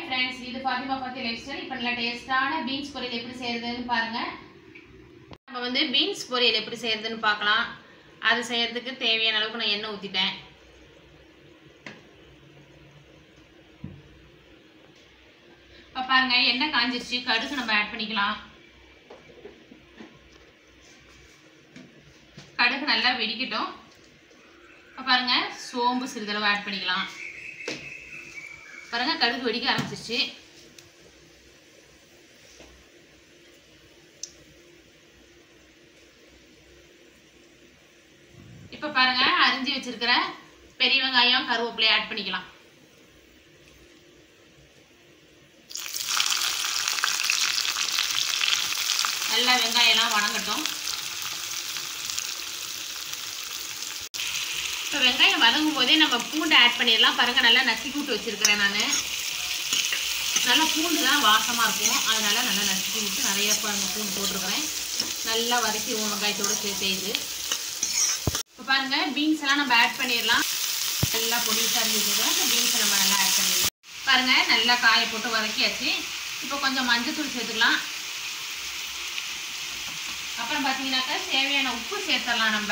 friends இது Fathima ஃபாத்தி life style இப்போ நல்ல டேஸ்டான பீன்ஸ் பொரியல் எப்படி செய்யறதுன்னு பாருங்க நம்ம வந்து பீன்ஸ் பொரியல் எப்படி செய்யறதுன்னு பார்க்கலாம் அது செய்யறதுக்கு தேவையான அளவுக்கு நான் எண்ணெய் ஊற்றிட்டேன் இப்போ பாருங்க எண்ணெய் காஞ்சிருச்சு கடுகு நம்ம ஆட் பண்ணிக்கலாம் கடுகு நல்லா வெடிக்கட்டும் இப்போ பாருங்க சோம்பு சிறிதளவு ஆட் பண்ணிக்கலாம் பாருங்க கடுகு வெடிக்க ஆரம்பிச்சிருச்சு இப்போ பாருங்க அரிஞ்சு வச்சிருக்கிற பெரிய வெங்காயம் கருவேப்பிலை ஆட் பண்ணிக்கலாம் நல்லா வெங்காயம்லாம் வணங்கட்டும் இப்போ வெங்காயம் வதங்கும் போதே நம்ம பூண்டு ஆட் பண்ணிடலாம் பாருங்க நல்லா நசுக்கி விட்டு வச்சிருக்கிறேன் நான் நல்லா பூண்டு தான் வாசமாக இருக்கும் அதனால நல்லா நசுக்கி விட்டு நிறைய பாருங்க பூண்டு போட்டிருக்கிறேன் நல்லா வதக்கி வெங்காயத்தோடு சேர்த்து இப்போ பாருங்க பீன்ஸ் எல்லாம் நம்ம ஆட் பண்ணிடலாம் நல்லா பொடிசாக இருந்துச்சுக்கிறோம் இந்த பீன்ஸை நம்ம நல்லா ஆட் பண்ணிடலாம் பாருங்க நல்லா காய போட்டு வதக்கியாச்சு இப்போ கொஞ்சம் மஞ்சத்தூள் சேர்த்துக்கலாம் அப்புறம் பார்த்தீங்கன்னாக்கா தேவையான உப்பு சேர்த்துடலாம் நம்ம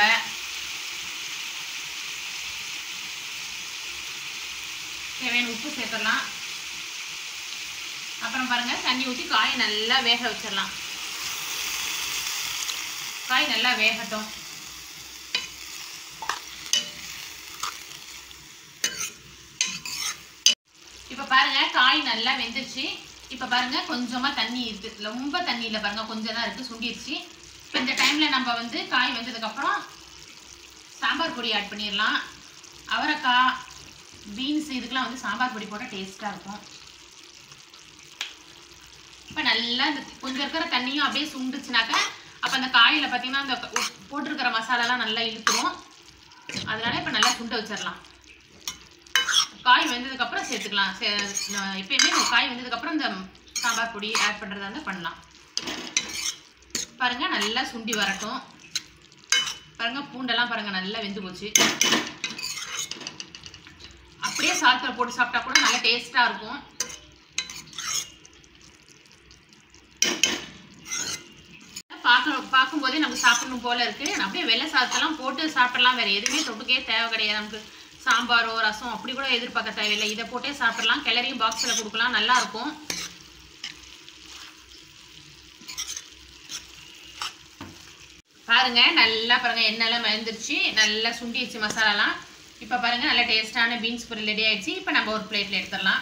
தேவையான உப்பு சேர்த்துடலாம் அப்புறம் பாருங்க தண்ணி ஊற்றி காயை நல்லா வேக வச்சிடலாம் காய் நல்லா வேகட்டும் இப்போ பாருங்க காய் நல்லா வெந்துருச்சு இப்போ பாருங்க கொஞ்சமா தண்ணி இருக்கு ரொம்ப தண்ணி இல்லை பாருங்க கொஞ்சம் தான் இருக்கு சுண்டிருச்சு இப்போ இந்த டைம்ல நம்ம வந்து காய் வெந்ததுக்கு அப்புறம் சாம்பார் பொடி ஆட் பண்ணிடலாம் அவரைக்காய் பீன்ஸ் இதுக்கெல்லாம் வந்து சாம்பார் பொடி போட்டால் டேஸ்ட்டாக இருக்கும் இப்போ நல்லா இந்த கொஞ்சம் இருக்கிற தண்ணியும் அப்படியே சுண்டுச்சுனாக்கா அப்போ அந்த காயில் பார்த்தீங்கன்னா அந்த உப்- போட்டிருக்கிற மசாலாலாம் நல்லா இழுத்துரும் அதனால இப்போ நல்லா சுண்ட வச்சிடலாம் காய் வெந்ததுக்கப்புறம் சேர்த்துக்கலாம் சே நான் எப்பயுமே இந்த காய் வெந்ததுக்கப்புறம் இந்த சாம்பார் பொடி ஆட் பண்ணுறதா இருந்தால் பண்ணலாம் பாருங்க நல்லா சுண்டி வரட்டும் பாருங்க பூண்டெல்லாம் பாருங்க நல்லா வெந்து போச்சு அப்படியே சாதத்தில் போட்டு சாப்பிட்டா கூட நல்லா டேஸ்ட்டாக இருக்கும் பார்க்க பார்க்கும்போதே நமக்கு சாப்பிடணும் போல இருக்கு அப்படியே வெள்ளை சாதத்தெல்லாம் போட்டு சாப்பிடலாம் வேற எதுவுமே தொட்டுக்கே தேவை கிடையாது நமக்கு சாம்பாரோ ரசம் அப்படி கூட எதிர்பார்க்க தேவையில்லை இதை போட்டே சாப்பிடலாம் கிளறியும் பாக்ஸில் கொடுக்கலாம் நல்லா இருக்கும் பாருங்க நல்லா பாருங்க எண்ணெய்லாம் மறந்துருச்சு நல்லா சுண்டிடுச்சு மசாலாலாம் இப்போ பாருங்க நல்லா டேஸ்டான பீன்ஸ் பொரியல் ரெடி ஆயிடுச்சு இப்போ நம்ம ஒரு பிளேட்ல எடுத்துடலாம்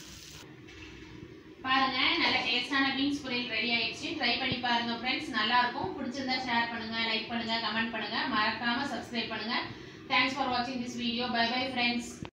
பாருங்க நல்ல டேஸ்டான பீன்ஸ் பொரியல் ரெடி ஆயிடுச்சு ட்ரை பண்ணி பாருங்க ஃப்ரெண்ட்ஸ் நல்லா இருக்கும் பிடிச்சிருந்தா ஷேர் பண்ணுங்க லைக் பண்ணுங்க கமெண்ட் பண்ணுங்க மறக்காம சப்ஸ்கிரைப் பண்ணுங்க தேங்க்ஸ் ஃபார் வாட்சிங் this video bye bye friends